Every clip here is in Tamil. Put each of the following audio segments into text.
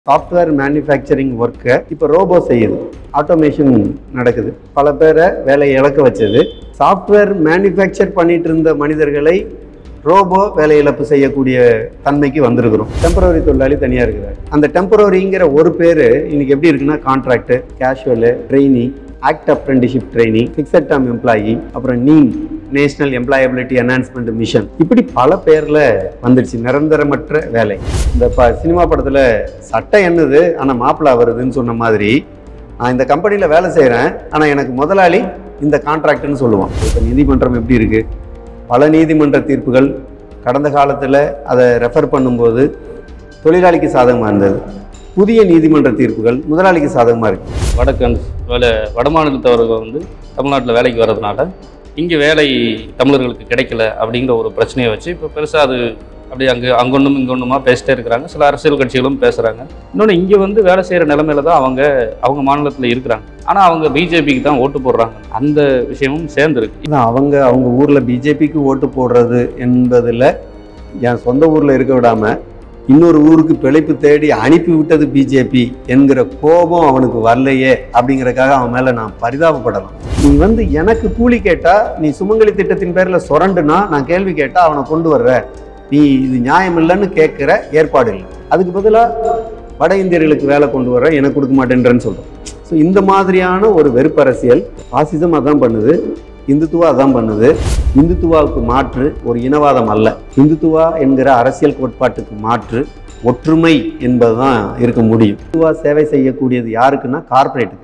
சாஃப்ட்வேர் மேனுஃபேக்சரிங் ஒர்க்கை இப்போ ரோபோ செய்யுது ஆட்டோமேஷன் நடக்குது பல பேரை வேலையை இழக்க வச்சது சாஃப்ட்வேர் மேனுஃபேக்சர் பண்ணிட்டு இருந்த மனிதர்களை ரோபோ வேலை இழப்பு செய்யக்கூடிய தன்மைக்கு வந்திருக்கிறோம் டெம்பரரி தொழிலாளி தனியாக இருக்கிறார் அந்த டெம்பரரிங்கிற ஒரு பேர் இன்னைக்கு எப்படி இருக்குன்னா contract casual trainee act apprenticeship training fixed term employee அப்புறம் NEEM national employability enhancement mission இப்படி பல பேரில் வந்துடுச்சு நிரந்தரமற்ற வேலை இந்த ப சினிமா படத்தில் சட்டம் என்னது ஆனால் மாப்பிள்ளை வருதுன்னு சொன்ன மாதிரி நான் இந்த கம்பெனியில் வேலை செய்கிறேன் ஆனால் எனக்கு முதலாளி இந்த கான்ட்ராக்ட்னு சொல்லுவான் இப்போ நீதிமன்றம் எப்படி இருக்குது பல நீதிமன்ற தீர்ப்புகள் கடந்த காலத்தில் அதை ரெஃபர் பண்ணும்போது தொழிலாளிக்கு சாதகமாக இருந்தது புதிய நீதிமன்ற தீர்ப்புகள் முதலாளிக்கு சாதகமாக இருக்குது வடக்கன் வேலை வடமாநிலத்தவர்கள் வந்து தமிழ்நாட்டில் வேலைக்கு வர்றதுனால இங்கே வேலை தமிழர்களுக்கு கிடைக்கல அப்படிங்கிற ஒரு பிரச்சனையை வச்சு இப்போ பெருசாக அது அப்படி அங்கே அங்கொன்றும் இங்கொன்றுமா பேசிட்டே இருக்கிறாங்க சில அரசியல் கட்சிகளும் பேசுகிறாங்க இன்னொன்று இங்கே வந்து வேலை செய்கிற நிலமையில தான் அவங்க அவங்க மாநிலத்தில் இருக்கிறாங்க ஆனால் அவங்க பிஜேபிக்கு தான் ஓட்டு போடுறாங்க அந்த விஷயமும் சேர்ந்துருக்கு அதான் அவங்க அவங்க ஊரில் பிஜேபிக்கு ஓட்டு போடுறது என்பதில் என் சொந்த ஊரில் இருக்க விடாமல் இன்னொரு ஊருக்கு பிழைப்பு தேடி அனுப்பி விட்டது பிஜேபி என்கிற கோபம் அவனுக்கு வரலையே அப்படிங்கறக்காக அவன் மேலே நான் பரிதாபப்படலாம் நீ வந்து எனக்கு கூலி கேட்டால் நீ சுமங்கலி திட்டத்தின் பேரில் சுரண்டுனா நான் கேள்வி கேட்டால் அவனை கொண்டு வர்ற நீ இது நியாயம் இல்லைன்னு கேட்குற ஏற்பாடு இல்லை அதுக்கு பதிலாக வட இந்தியர்களுக்கு வேலை கொண்டு வர எனக்கு கொடுக்க மாட்டேன்றேன்னு சொல்கிறோம் ஸோ இந்த மாதிரியான ஒரு வெறுப்பரசியல் பாசிசம் அதான் பண்ணுது இந்துத்துவா அதான் பண்ணுது இந்துத்துவாவுக்கு மாற்று ஒரு இனவாதம் அல்ல இந்துத்துவா என்கிற அரசியல் கோட்பாட்டுக்கு மாற்று ஒற்றுமை என்பதுதான் இருக்க முடியும் இந்துத்துவா சேவை செய்யக்கூடியது யாருக்குன்னா கார்ப்பரேட்டுக்கு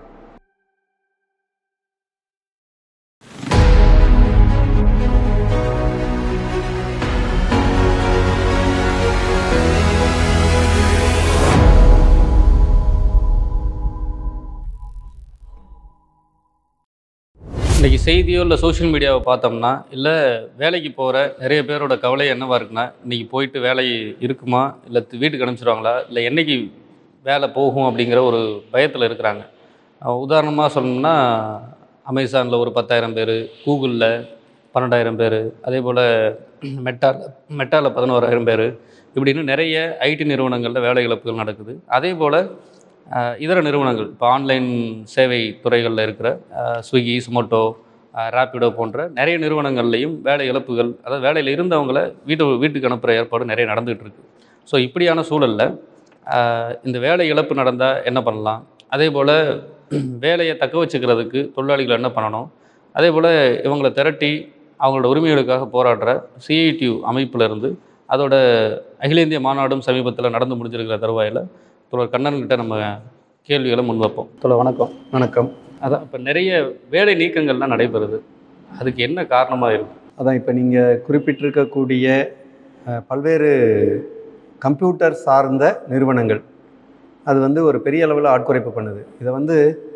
இன்றைக்கி செய்தியோ இல்லை சோஷியல் மீடியாவை பார்த்தோம்னா இல்லை வேலைக்கு போகிற நிறைய பேரோட கவலை என்னவா இருக்குன்னா இன்றைக்கி போயிட்டு வேலை இருக்குமா இல்லை தி- வீட்டுக்கு அனுப்பிச்சிடுவாங்களா இல்லை என்னைக்கு வேலை போகும் அப்படிங்கிற ஒரு பயத்தில் இருக்கிறாங்க உதாரணமாக சொல்லணும்னா அமேசானில் ஒரு பத்தாயிரம் பேர் கூகுளில் பன்னெண்டாயிரம் பேர் அதே போல் மெட்டாவில் மெட்டாவில் பதினோராயிரம் பேர் இப்படின்னு நிறைய ஐடி நிறுவனங்களில் வேலை இழப்புகள் நடக்குது அதே போல் அஹ், இதர நிறுவனங்கள் இப்போ ஆன்லைன் சேவை துறைகளில் இருக்கிற அஹ், ஸ்விக்கி சொமோட்டோ ரேப்பிடோ போன்ற நிறைய நிறுவனங்கள்லையும் வேலை இழப்புகள் அதாவது வேலையில் இருந்தவங்கள வீட்டு வீட்டுக்கு அனுப்புகிற ஏற்பாடு நிறைய நடந்துகிட்டு இருக்கு ஸோ இப்படியான சூழலில் இந்த வேலை இழப்பு நடந்தால் என்ன பண்ணலாம் அதே போல் வேலையை தக்க வச்சுக்கிறதுக்கு தொழிலாளிகள் என்ன பண்ணணும் அதே போல் இவங்களை திரட்டி அவங்களோட உரிமைகளுக்காக போராடுற சிஐடியு அமைப்பிலிருந்து அதோட அகில இந்திய மாநாடும் சமீபத்தில் நடந்து முடிஞ்சிருக்கிற தருவாயில் தோழர் கண்ணன்கிட்ட நம்ம கேள்விகளை முன்வைப்போம் தோழர் வணக்கம் வணக்கம் அதான் இப்போ நிறைய வேலை நீக்கங்கள்லாம் நடைபெறுது அதுக்கு என்ன காரணமாக இருக்கும் அதான் இப்போ நீங்கள் குறிப்பிட்டிருக்கக்கூடிய அஹ், பல்வேறு கம்ப்யூட்டர் சார்ந்த நிறுவனங்கள் அது வந்து ஒரு பெரிய அளவில் ஆட்குறைப்பு பண்ணுது இதை வந்து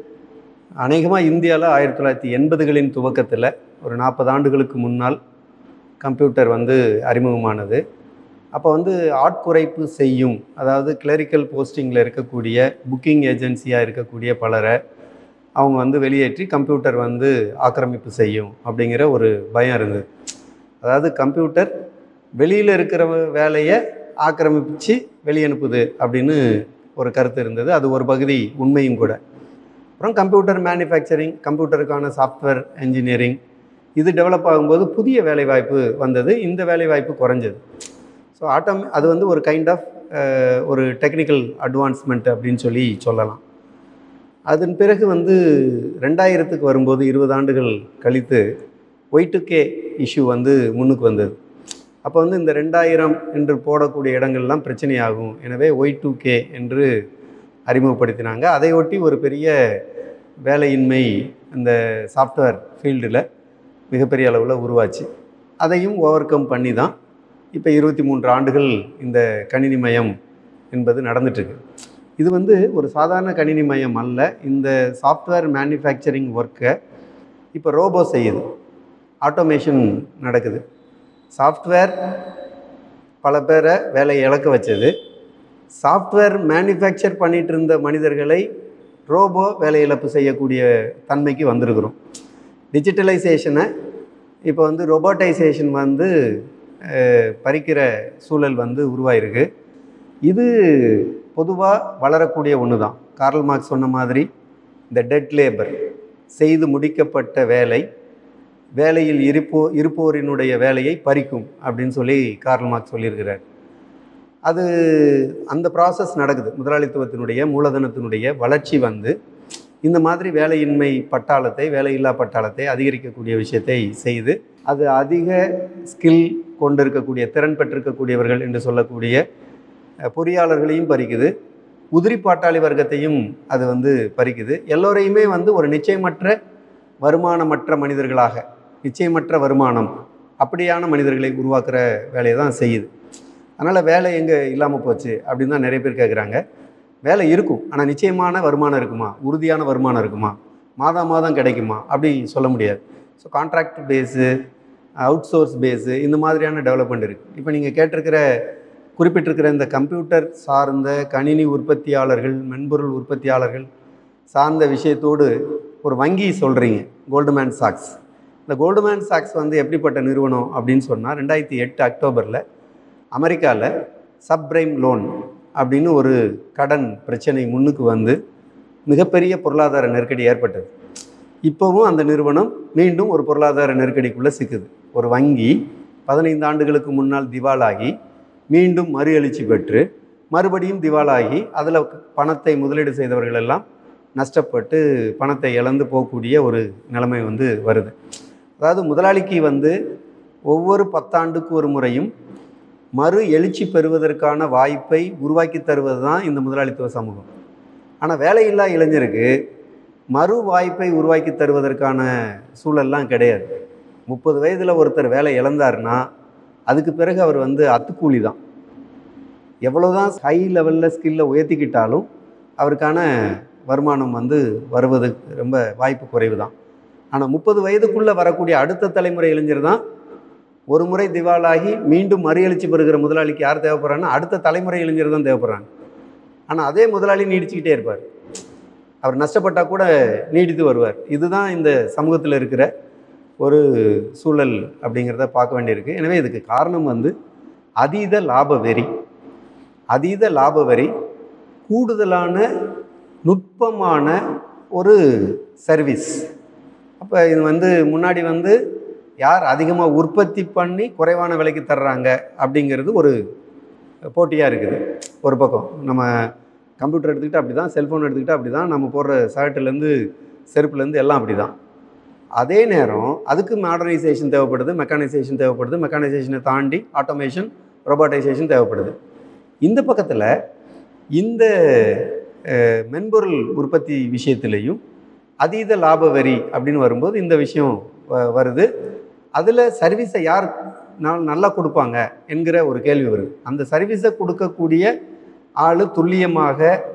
அநேகமாக இந்தியாவில் ஆயிரத்தி தொள்ளாயிரத்தி எண்பதுகளின் துவக்கத்தில் ஒரு நாற்பது ஆண்டுகளுக்கு முன்னால் கம்ப்யூட்டர் வந்து அறிமுகமானது அப்போ வந்து ஆட்குறைப்பு செய்யும் அதாவது கிளரிக்கல் போஸ்டிங்கில் இருக்கக்கூடிய புக்கிங் ஏஜென்சியாக இருக்கக்கூடிய பலரை அவங்க வந்து வெளியேற்றி கம்ப்யூட்டர் வந்து ஆக்கிரமிப்பு செய்யும் அப்படிங்கிற ஒரு பயம் இருந்தது அதாவது கம்ப்யூட்டர் வெளியில் இருக்கிற வேலையை ஆக்கிரமிச்சு வெளியனுப்புது அப்படின்னு ஒரு கருத்து இருந்தது அது ஒரு பகுதி உண்மையும் கூட அப்புறம் கம்ப்யூட்டர் மேனுஃபேக்சரிங் கம்ப்யூட்டருக்கான சாஃப்ட்வேர் இன்ஜினியரிங் இது டெவலப் ஆகும்போது புதிய வேலைவாய்ப்பு வந்தது இந்த வேலைவாய்ப்பு குறைஞ்சது ஸோ ஆட்டம் அது வந்து ஒரு கைண்ட் ஆஃப் ஒரு டெக்னிக்கல் அட்வான்ஸ்மெண்ட் அப்படின்னு சொல்லி சொல்லலாம் அதன் பிறகு வந்து ரெண்டாயிரத்துக்கு வரும்போது இருபது ஆண்டுகள் கழித்து ஒய் டு கே இஷ்யூ வந்து முன்னுக்கு வந்தது அப்போ வந்து இந்த ரெண்டாயிரம் என்று போடக்கூடிய இடங்கள்லாம் பிரச்சனையாகும் எனவே ஒய் டு கே என்று அறிமுகப்படுத்தினாங்க அதை ஒட்டி ஒரு பெரிய வேலையின்மை இந்த சாஃப்ட்வேர் ஃபீல்டில் மிகப்பெரிய அளவில் உருவாச்சு அதையும் ஓவர் கம் பண்ணி தான் இப்போ இருபத்தி மூன்று ஆண்டுகள் இந்த கணினி மயம் என்பது நடந்துட்டுருக்கு இது வந்து ஒரு சாதாரண கணினி மயம் அல்ல இந்த சாஃப்ட்வேர் மேனுஃபேக்சரிங் ஒர்க்கை இப்போ ரோபோ செய்யுது ஆட்டோமேஷன் நடக்குது சாஃப்ட்வேர் பல பேரை வேலையை இழக்க வச்சது சாஃப்ட்வேர் மேனுஃபேக்சர் பண்ணிட்டு இருந்த மனிதர்களை ரோபோ வேலை இழப்பு செய்யக்கூடிய தன்மைக்கு வந்திருக்கிறோம் டிஜிட்டலைசேஷனை இப்போ வந்து ரொபோட்டைசேஷன் வந்து அஹ், பறிக்கிற சூழல் வந்து உருவாயிருக்கு இது பொதுவாக வளரக்கூடிய ஒன்று தான் கார்ல் மார்க்ஸ் சொன்ன மாதிரி இந்த டெட் லேபர் செய்து முடிக்கப்பட்ட வேலை வேலையில் இருப்போ இருப்போரினுடைய வேலையை பறிக்கும் அப்படின்னு சொல்லி கார்ல் மார்க்ஸ் சொல்லியிருக்கிறார் அது அந்த ப்ராசஸ் நடக்குது முதலாளித்துவத்தினுடைய மூலதனத்தினுடைய வளர்ச்சி வந்து இந்த மாதிரி வேலையின்மை பட்டாளத்தை வேலையில்லா பட்டாளத்தை அதிகரிக்கக்கூடிய விஷயத்தை செய்து அது அதிக ஸ்கில் கொண்டிருக்கக்கூடிய திறன் பெற்றிருக்கக்கூடியவர்கள் என்று சொல்லக்கூடிய அஹ், பொறியாளர்களையும் பறிக்குது உதிரி பாட்டாளி வர்க்கத்தையும் அது வந்து பறிக்குது எல்லோரையுமே வந்து ஒரு நிச்சயமற்ற வருமானமற்ற மனிதர்களாக நிச்சயமற்ற வருமானம் அப்படியான மனிதர்களை உருவாக்குற வேலையை தான் செய்யுது அதனால் வேலை எங்கே இல்லாமல் போச்சு அப்படின்னு தான் நிறைய பேர் கேட்குறாங்க வேலை இருக்கும் ஆனால் நிச்சயமான வருமானம் இருக்குமா உறுதியான வருமானம் இருக்குமா மாதம் மாதம் கிடைக்குமா அப்படி சொல்ல முடியாது so contract base outsource base இந்த மாதிரியான டெவலப்மெண்ட் இருக்குது இப்போ நீங்கள் கேட்டிருக்கிற குறிப்பிட்டிருக்கிற இந்த கம்ப்யூட்டர் சார்ந்த கணினி உற்பத்தியாளர்கள் மென்பொருள் உற்பத்தியாளர்கள் சார்ந்த விஷயத்தோடு ஒரு வங்கி சொல்கிறீங்க கோல்டுமேன் சாக்ஸ் இந்த கோல்டுமேன் சாக்ஸ் வந்து எப்படிப்பட்ட நிறுவனம் அப்படின்னு சொன்னால் ரெண்டாயிரத்தி எட்டு அக்டோபரில் அமெரிக்காவில் சப்ரைம் லோன் அப்படின்னு ஒரு கடன் பிரச்சனை முன்னுக்கு வந்து மிகப்பெரிய பொருளாதார நெருக்கடி ஏற்பட்டது இப்போவும் அந்த நிறுவனம் மீண்டும் ஒரு பொருளாதார நெருக்கடிக்குள்ளே சிக்குது ஒரு வங்கி பதினைந்து ஆண்டுகளுக்கு முன்னால் திவாலாகி மீண்டும் மறு எழுச்சி பெற்று மறுபடியும் திவாலாகி அதில் பணத்தை முதலீடு செய்தவர்கள் எல்லாம் நஷ்டப்பட்டு பணத்தை இழந்து போகக்கூடிய ஒரு நிலைமை வந்து வருது அதாவது முதலாளிக்கு வந்து ஒவ்வொரு பத்தாண்டுக்கு ஒரு முறையும் மறு எழுச்சி பெறுவதற்கான வாய்ப்பை உருவாக்கி தருவது தான் இந்த முதலாளித்துவ சமூகம் ஆனால் வேலையில்லா இளைஞருக்கு மறு வாய்ப்பை உருவாக்கி தருவதற்கான சூழல்லாம் கிடையாது முப்பது வயதில் ஒருத்தர் வேலை இழந்தாருன்னா அதுக்கு பிறகு அவர் வந்து அத்துக்கூலி தான் எவ்வளோதான் ஹை லெவலில் ஸ்கில்லை உயர்த்திக்கிட்டாலும் அவருக்கான வருமானம் வந்து வருவதுக்கு ரொம்ப வாய்ப்பு குறைவு தான் ஆனால் முப்பது வயதுக்குள்ளே வரக்கூடிய அடுத்த தலைமுறை இளைஞர் தான் ஒரு முறை திவாலாகி மீண்டும் மறுஎழுச்சி பெறுகிற முதலாளிக்கு யார் தேவைப்படுறாங்கன்னா அடுத்த தலைமுறை இளைஞர் தான் தேவைப்படுறாங்க ஆனால் அதே முதலாளி நீடிச்சுக்கிட்டே இருப்பார் அவர் நஷ்டப்பட்டால் கூட நீடித்து வருவார் இதுதான் இந்த சமூகத்தில் இருக்கிற ஒரு சூழல் அப்படிங்கிறத பார்க்க வேண்டியிருக்கு எனவே இதுக்கு காரணம் வந்து அதீத லாப வெறி அதீத லாப வரி கூடுதலான நுட்பமான ஒரு சர்வீஸ் அப்போ இது வந்து முன்னாடி வந்து யார் அதிகமாக உற்பத்தி பண்ணி குறைவான விலைக்கு தர்றாங்க அப்படிங்கிறது ஒரு போட்டியாக இருக்குது ஒரு பக்கம் நம்ம கம்ப்யூட்டர் எடுத்துக்கிட்டால் அப்படி தான் செல்ஃபோன் எடுத்துக்கிட்டால் அப்படி தான் நம்ம போடுற ஷர்ட்டுலேருந்து செருப்புலேருந்து எல்லாம் அப்படி தான் அதே நேரம் அதுக்கு மாடர்னைசேஷன் தேவைப்படுது மெக்கானைசேஷன் தேவைப்படுது மெக்கானைசேஷனை தாண்டி ஆட்டோமேஷன் ரொபாட்டைசேஷன் தேவைப்படுது இந்த பக்கத்தில் இந்த அஹ், மென்பொருள் உற்பத்தி விஷயத்திலையும் அதீத லாப வரி அப்படின்னு வரும்போது இந்த விஷயம் வ- வருது அதில் சர்வீஸை யார் நல்- நல்லா கொடுப்பாங்க என்கிற ஒரு கேள்வி வருது அந்த சர்வீஸை கொடுக்கக்கூடிய ஆள் துல்லியமாக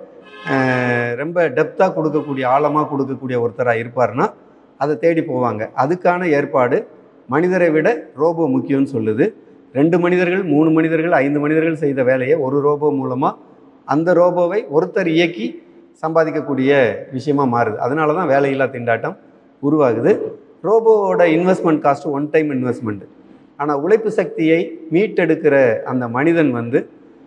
அஹ், ரொம்ப டெப்த்தாக கொடுக்கக்கூடிய ஆழமாக கொடுக்கக்கூடிய ஒருத்தராக இருப்பார்னா அதை தேடி போவாங்க அதுக்கான ஏற்பாடு மனிதரை விட ரோபோ முக்கியம்னு சொல்லுது ரெண்டு மனிதர்கள் மூணு மனிதர்கள் ஐந்து மனிதர்கள் செய்த வேலையை ஒரு ரோபோ மூலமாக அந்த ரோபோவை ஒருத்தர் இயக்கி சம்பாதிக்கக்கூடிய விஷயமா மாறுது அதனால தான் வேலையில்லா திண்டாட்டம் உருவாகுது ரோபோவோட investment cost one time investment ஆனால் உழைப்பு சக்தியை மீட்டெடுக்கிற அந்த மனிதன் வந்து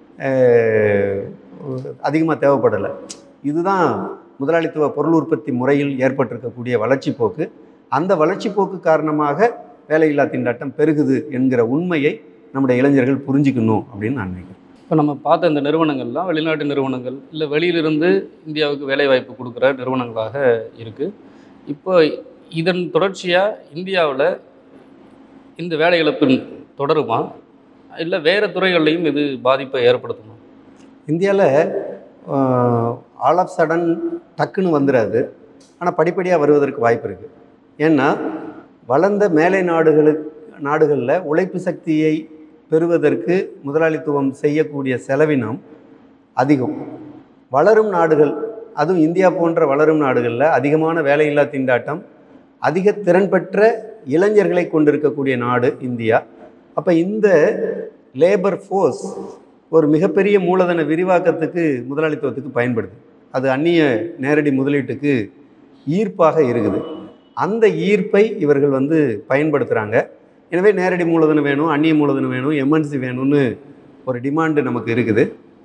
அதிகமாக தேவைப்படலை இதுதான் முதலாளித்துவ பொருள் உற்பத்தி முறையில் ஏற்பட்டிருக்கக்கூடிய வளர்ச்சி போக்கு அந்த வளர்ச்சி போக்கு காரணமாக வேலையில்லா திண்டாட்டம் பெருகுது என்கிற உண்மையை நம்முடைய இளைஞர்கள் புரிஞ்சுக்கணும் அப்படின்னு நான் நினைக்கிறேன் இப்போ நம்ம பார்த்த இந்த நிறுவனங்கள்லாம் வெளிநாட்டு நிறுவனங்கள் இல்லை வெளியிலிருந்து இந்தியாவுக்கு வேலைவாய்ப்பு கொடுக்குற நிறுவனங்களாக இருக்குது இப்போ இதன் தொடர்ச்சியாக இந்தியாவில் இந்த வேலை இழப்பு தொடருமா இல்லை வேறு துறைகள்லையும் இது பாதிப்பை ஏற்படுத்துமா இந்தியாவில் ஆல் ஆஃப் சடன் டக்குன்னு வந்துடாது ஆனால் படிப்படியாக வருவதற்கு வாய்ப்பு இருக்குது ஏன்னா வளர்ந்த மேலை நாடுகளுக்கு நாடுகளில் உழைப்பு சக்தியை பெறுவதற்கு முதலாளித்துவம் செய்யக்கூடிய செலவினம் அதிகம் வளரும் நாடுகள் அதுவும் இந்தியா போன்ற வளரும் நாடுகளில் அதிகமான வேலையில்லா திண்டாட்டம் அதிக திறன் பெற்ற இளைஞர்களை கொண்டிருக்கக்கூடிய நாடு இந்தியா அப்போ இந்த லேபர் ஃபோர்ஸ் ஒரு மிகப்பெரிய மூலதன விரிவாக்கத்துக்கு முதலாளித்துவத்துக்கு பயன்படுது அது அந்நிய நேரடி முதலீட்டுக்கு ஈர்ப்பாக இருக்குது அந்த ஈர்ப்பை இவர்கள் வந்து பயன்படுத்துகிறாங்க எனவே நேரடி மூலதனம் வேணும் அந்நிய மூலதனம் வேணும் எம்என்சி வேணும்னு ஒரு டிமாண்டு நமக்கு இருக்குது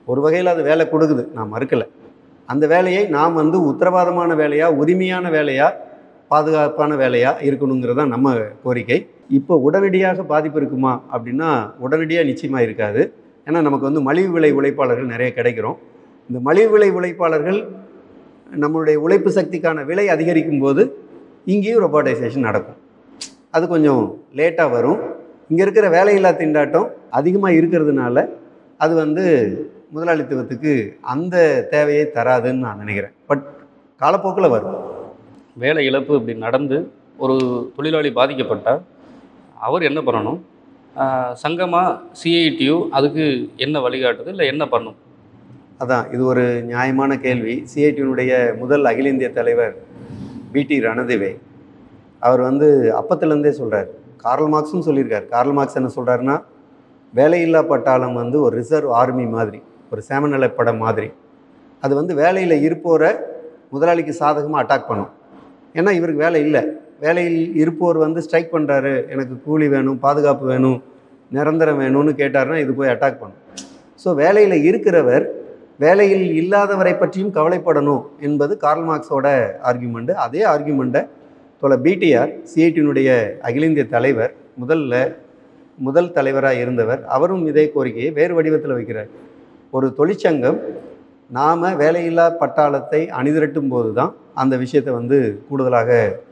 ஒரு வகையில் அது வேலை கொடுக்குது நான் மறுக்கலை அந்த வேலையை நாம் வந்து உத்தரவாதமான வேலையா உரிமையான வேலையா பாதுகாப்பான வேலையா இருக்கணுங்கிறது தான் நம்ம கோரிக்கை இப்போ உடனடியாக பாதிப்பு இருக்குமா அப்படின்னா உடனடியாக நிச்சயமாக இருக்காது ஏன்னா நமக்கு வந்து மலிவு விலை உழைப்பாளர்கள் நிறைய கிடைக்கிறோம் இந்த மலிவு விலை உழைப்பாளர்கள் நம்மளுடைய உழைப்பு சக்திக்கான விலை அதிகரிக்கும் போது இங்கேயும் ரொபாட்டைசேஷன் நடக்கும் அது கொஞ்சம் லேட்டாக வரும் இங்கே இருக்கிற வேலையில்லா திண்டாட்டம் அதிகமாக இருக்கிறதுனால அது வந்து முதலாளித்துவத்துக்கு அந்த தேவையை தராதுன்னு நான் நினைக்கிறேன் பட் காலப்போக்கில் வரும் வேலை இழப்பு இப்படி நடந்து ஒரு தொழிலாளி பாதிக்கப்பட்டால் அவர் என்ன பண்ணணும் ஆஹ் சங்கமா சிஐடியு அதுக்கு என்ன வழிகாட்டுது இல்லை என்ன பண்ணும் அதான் இது ஒரு நியாயமான கேள்வி சிஐடியினுடைய முதல் அகில இந்திய தலைவர் பிடி ரணதிவே அவர் வந்து அப்பத்துலேருந்தே சொல்கிறார் கார்ல் மார்க்ஸும் சொல்லியிருக்கார் கார்ல் மார்க்ஸ் என்ன சொல்கிறாருன்னா வேலையில்லா பட்டாளம் வந்து ஒரு ரிசர்வ் ஆர்மி மாதிரி ஒரு சேமநிலை படம் மாதிரி அது வந்து வேலையில் இருப்போரை முதலாளிக்கு சாதகமாக அட்டாக் பண்ணும் ஏன்னா இவருக்கு வேலை இல்லை வேலையில் இருப்போர் வந்து ஸ்ட்ரைக் பண்ணுறாரு எனக்கு கூலி வேணும் பாதுகாப்பு வேணும் நிரந்தரம் வேணும்னு கேட்டாருன்னா இது போய் அட்டாக் பண்ணும் ஸோ வேலையில் இருக்கிறவர் வேலையில் இல்லாதவரை பற்றியும் கவலைப்படணும் என்பது கார்ல் மார்க்ஸோட ஆர்கியூமெண்ட்டு அதே ஆர்கியூமெண்ட்டை தோல பிடிஆர் சிஐடியினுடைய அகில இந்திய தலைவர் முதல்ல முதல் தலைவராக இருந்தவர் அவரும் இதே கோரிக்கையை வேறு வடிவத்தில் வைக்கிறார் ஒரு தொழிற்சங்கம் நாம் வேலையில்லா பட்டாளத்தை அணிதிரட்டும் போது தான் அந்த விஷயத்தை வந்து கூடுதலாக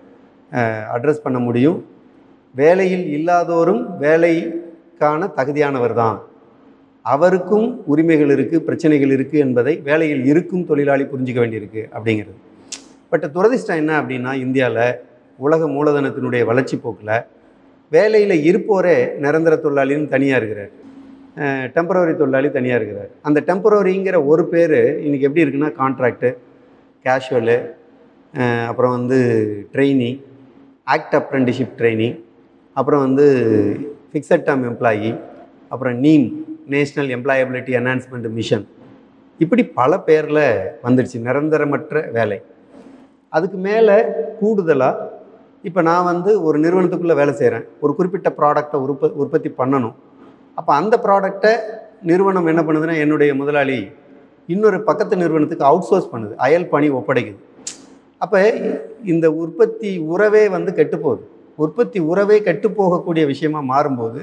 அட்ரஸ் பண்ண முடியும் வேலையில் இல்லாதோரும் வேலைக்கான தகுதியானவர் தான் அவருக்கும் உரிமைகள் இருக்குது பிரச்சனைகள் இருக்குது என்பதை வேலையில் இருக்கும் தொழிலாளி புரிஞ்சிக்க வேண்டியிருக்கு அப்படிங்கிறது பட் துரதிஷ்டம் என்ன அப்படின்னா இந்தியாவில் உலக மூலதனத்தினுடைய வளர்ச்சி போக்கில் வேலையில் இருப்போரே நிரந்தர தொழிலாளின்னு தனியாக இருக்கிறார் டெம்பரவரி தொழிலாளி தனியாக இருக்கிறார் அந்த டெம்பரவரிங்கிற ஒரு பேர் இன்றைக்கி எப்படி இருக்குன்னா கான்ட்ராக்டு கேஷுவலு அப்புறம் வந்து ட்ரெயினி ஆக்ட் அப்ரெண்டிஷிப் ட்ரைனிங் அப்புறம் வந்து ஃபிக்ஸட் டேர்ம் எம்ப்ளாயி அப்புறம் NEEM national employability enhancement mission இப்படி பல பேரில் வந்துடுச்சு நிரந்தரமற்ற வேலை அதுக்கு மேலே கூடுதலாக இப்போ நான் வந்து ஒரு நிறுவனத்துக்குள்ளே வேலை செய்கிறேன் ஒரு குறிப்பிட்ட ப்ராடக்டை உற்ப உற்பத்தி பண்ணணும் அப்போ அந்த ப்ராடக்டை நிறுவனம் என்ன பண்ணுதுன்னா என்னுடைய முதலாளி இன்னொரு பக்கத்து நிறுவனத்துக்கு அவுட் சோர்ஸ் பண்ணுது அயல் பணி ஒப்படைக்குது அப்போ இந்த உற்பத்தி உறவே வந்து கெட்டுப்போகுது உற்பத்தி உறவே கெட்டுப்போகக்கூடிய விஷயமா மாறும்போது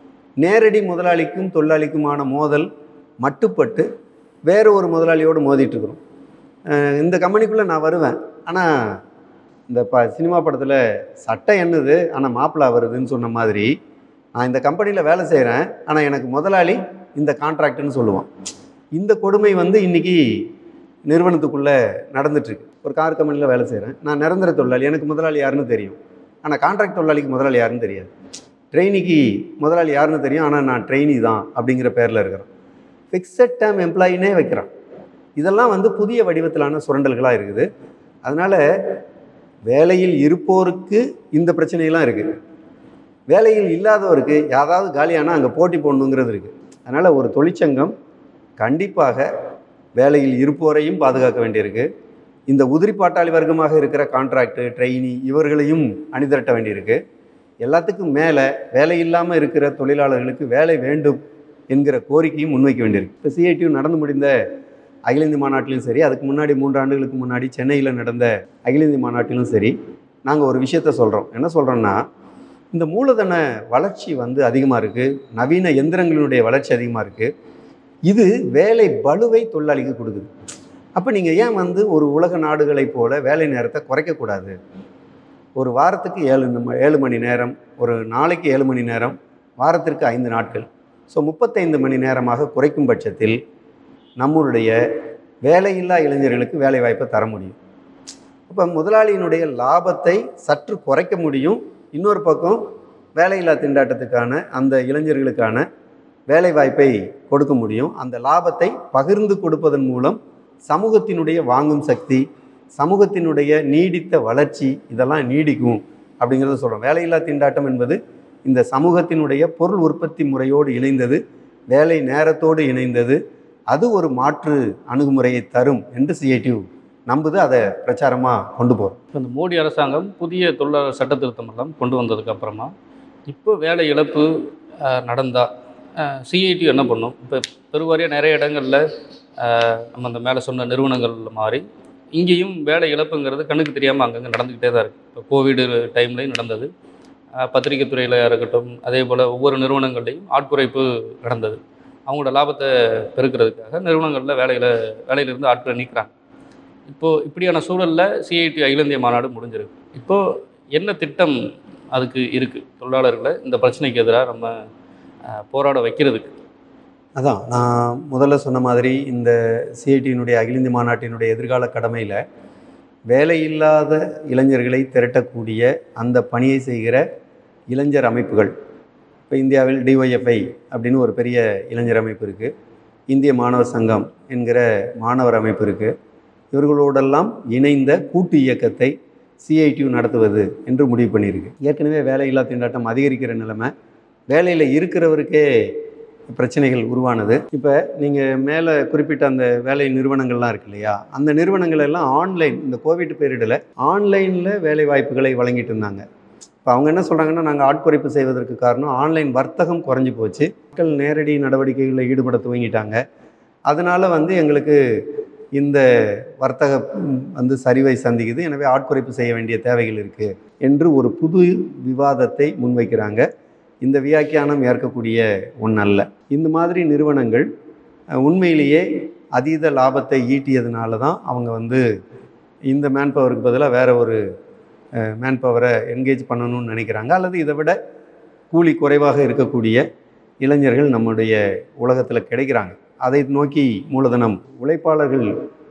நேரடி முதலாளிக்கும் தொழிலாளிக்குமான மோதல் மட்டுப்பட்டு வேறு ஒரு முதலாளியோடு மோதிட்டு இருக்கிறோம் அஹ் இந்த கம்பெனிக்குள்ளே நான் வருவேன் ஆனால் இந்த ப சினிமா படத்தில் சட்டை என்னது ஆனால் மாப்பிள்ளை வருதுன்னு சொன்ன மாதிரி நான் இந்த கம்பெனியில் வேலை செய்கிறேன் ஆனால் எனக்கு முதலாளி இந்த கான்ட்ராக்ட்னு சொல்லுவான் இந்த கொடுமை வந்து இன்றைக்கி நிறுவனத்துக்குள்ளே நடந்துட்டுருக்கு ஒரு கார் கம்பெனியில் வேலை செய்கிறேன் நான் நிரந்தர தொழிலாளி எனக்கு முதலாளி யாருன்னு தெரியும் ஆனால் கான்ட்ராக்ட் தொழிலாளிக்கு முதலாளி யாருன்னு தெரியாது ட்ரெயினிக்கு முதலாளி யாருன்னு தெரியும் ஆனால் நான் ட்ரெயினி தான் அப்படிங்கிற பேரில் இருக்கிறேன் ஃபிக்ஸட் டேர்ம் எம்ப்ளாயினே வைக்கிறான் இதெல்லாம் வந்து புதிய வடிவத்திலான சுரண்டல்களாக இருக்குது அதனால் வேலையில் இருப்போருக்கு இந்த பிரச்சனையெல்லாம் இருக்குது வேலையில் இல்லாதவருக்கு யாராவது காலியானால் அங்கே போட்டி போடணுங்கிறது இருக்குது அதனால் ஒரு தொழிற்சங்கம் கண்டிப்பாக வேலையில் இருப்போரையும் பாதுகாக்க வேண்டியிருக்கு இந்த உதிரி பாட்டாளி வர்க்கமாக இருக்கிற கான்ட்ராக்டு ட்ரெயினி இவர்களையும் அணிதிரட்ட வேண்டியிருக்கு எல்லாத்துக்கும் மேலே வேலை இல்லாமல் இருக்கிற தொழிலாளர்களுக்கு வேலை வேண்டும் என்கிற கோரிக்கையும் முன்வைக்க வேண்டியிருக்கு இப்போ சிஐடியு நடந்து முடிந்த அகில இந்திய மாநாட்டிலும் சரி அதுக்கு முன்னாடி மூன்று ஆண்டுகளுக்கு முன்னாடி சென்னையில் நடந்த அகில இந்திய மாநாட்டிலும் சரி நாங்கள் ஒரு விஷயத்த சொல்கிறோம் என்ன சொல்கிறோன்னா இந்த மூலதன வளர்ச்சி வந்து அதிகமாக இருக்குது நவீன எந்திரங்களினுடைய வளர்ச்சி அதிகமாக இருக்குது இது வேலை பளுவை தொழிலாளிக்கு கொடுக்குது அப்போ நீங்கள் ஏன் வந்து ஒரு உலக நாடுகளைப் போல வேலை நேரத்தை குறைக்கக்கூடாது ஒரு வாரத்துக்கு ஏழு நம்ம ஏழு மணி நேரம் ஒரு நாளைக்கு ஏழு மணி நேரம் வாரத்திற்கு ஐந்து நாட்கள் ஸோ முப்பத்தைந்து மணி நேரமாக குறைக்கும் பட்சத்தில் நம்மளுடைய வேலையில்லா இளைஞர்களுக்கு வேலை வாய்ப்பை தர முடியும் அப்போ முதலாளியினுடைய லாபத்தை சற்று குறைக்க முடியும் இன்னொரு பக்கம் வேலையில்லா திண்டாட்டத்துக்கான அந்த இளைஞர்களுக்கான வேலை வாய்ப்பை கொடுக்க முடியும் அந்த லாபத்தை பகிர்ந்து கொடுப்பதன் மூலம் சமூகத்தினுடைய வாங்கும் சக்தி சமூகத்தினுடைய நீடித்த வளர்ச்சி இதெல்லாம் நீடிக்கும் அப்படிங்கிறத சொல்கிறோம் வேலையில்லா திண்டாட்டம் என்பது இந்த சமூகத்தினுடைய பொருள் உற்பத்தி முறையோடு இணைந்தது வேலை நேரத்தோடு இணைந்தது அது ஒரு மாற்று அணுகுமுறையை தரும் என்று சிஐடியு நம்புது அதை பிரச்சாரமாக கொண்டு போகிறோம் இப்போ இந்த மோடி அரசாங்கம் புதிய தொழிலாளர் சட்ட திருத்தம் எல்லாம் கொண்டு வந்ததுக்கு அப்புறமா இப்போ வேலை இழப்பு அஹ், நடந்தா சிஐடி என்ன பண்ணும் இப்போ பெருவாரியாக நிறைய இடங்களில் நம்ம அந்த மேலே சொன்ன நிறுவனங்கள் மாதிரி இங்கேயும் வேலை இழப்புங்கிறது கண்ணுக்கு தெரியாமல் அங்கங்கே நடந்துக்கிட்டே தான் இருக்குது இப்போ கோவிடு டைம்லையும் நடந்தது அஹ், பத்திரிகை துறையில் இருக்கட்டும் அதே போல் ஒவ்வொரு நிறுவனங்கள்லையும் ஆட்குறைப்பு நடந்தது அவங்களோட லாபத்தை பெருக்கிறதுக்காக நிறுவனங்களில் வேலையில் வேலையிலிருந்து ஆட்களை நீக்குறாங்க இப்போது இப்படியான சூழலில் சிஐடி அகில இந்திய மாநாடு முடிஞ்சிருக்கு இப்போது என்ன திட்டம் அதுக்கு இருக்குது தொழிலாளர்களை இந்த பிரச்சனைக்கு எதிராக நம்ம அஹ், போராட வைக்கிறதுக்கு அதான் நான் முதல்ல சொன்ன மாதிரி இந்த சிஐடியினுடைய அகில இந்திய மாநாட்டினுடைய எதிர்கால கடமையில் வேலையில்லாத இளைஞர்களை திரட்டக்கூடிய அந்த பணியை செய்கிற இளைஞர் அமைப்புகள் இப்போ இந்தியாவில் டிஒய்எஃப்ஐ அப்படின்னு ஒரு பெரிய இளைஞர் அமைப்பு இருக்குது இந்திய மாணவர் சங்கம் என்கிற மாணவர் அமைப்பு இருக்குது இவர்களோடெல்லாம் இணைந்த கூட்டு இயக்கத்தை சிஐடியு நடத்துவது என்று முடிவு பண்ணியிருக்கு ஏற்கனவே வேலையில்லா திண்டாட்டம் அதிகரிக்கிற நிலைமை வேலையில் இருக்கிறவருக்கே பிரச்சனைகள் உருவானது இப்போ நீங்கள் மேலே குறிப்பிட்ட அந்த வேலை நிறுவனங்கள்லாம் இருக்கு இல்லையா அந்த நிறுவனங்கள் எல்லாம் ஆன்லைன் இந்த கோவிட் பீரியடில் ஆன்லைனில் வேலை வாய்ப்புகளை வழங்கிட்டு இருந்தாங்க இப்போ அவங்க என்ன சொல்கிறாங்கன்னா நாங்கள் ஆட்குறைப்பு செய்வதற்கு காரணம் ஆன்லைன் வர்த்தகம் குறைஞ்சி போச்சு மக்கள் நேரடி நடவடிக்கைகளில் ஈடுபட துவங்கிட்டாங்க அதனால் வந்து எங்களுக்கு இந்த வர்த்தக ம், வந்து சரிவை சந்திக்குது எனவே ஆட்குறைப்பு செய்ய வேண்டிய தேவைகள் இருக்குது என்று ஒரு புது விவாதத்தை முன்வைக்கிறாங்க இந்த வியாக்கியானம் ஏற்கக்கூடிய ஒன்றல்ல இந்த மாதிரி நிறுவனங்கள் அஹ், உண்மையிலேயே அதீத லாபத்தை ஈட்டியதுனால தான் அவங்க வந்து இந்த மேன் பவருக்கு பதிலாக வேற ஒரு மேன் பவரை என்கேஜ் பண்ணணும்னு நினைக்கிறாங்க அல்லது இதை விட கூலி குறைவாக இருக்கக்கூடிய இளைஞர்கள் நம்முடைய உலகத்தில் கிடைக்கிறாங்க அதை நோக்கி மூலதனம் உழைப்பாளர்கள்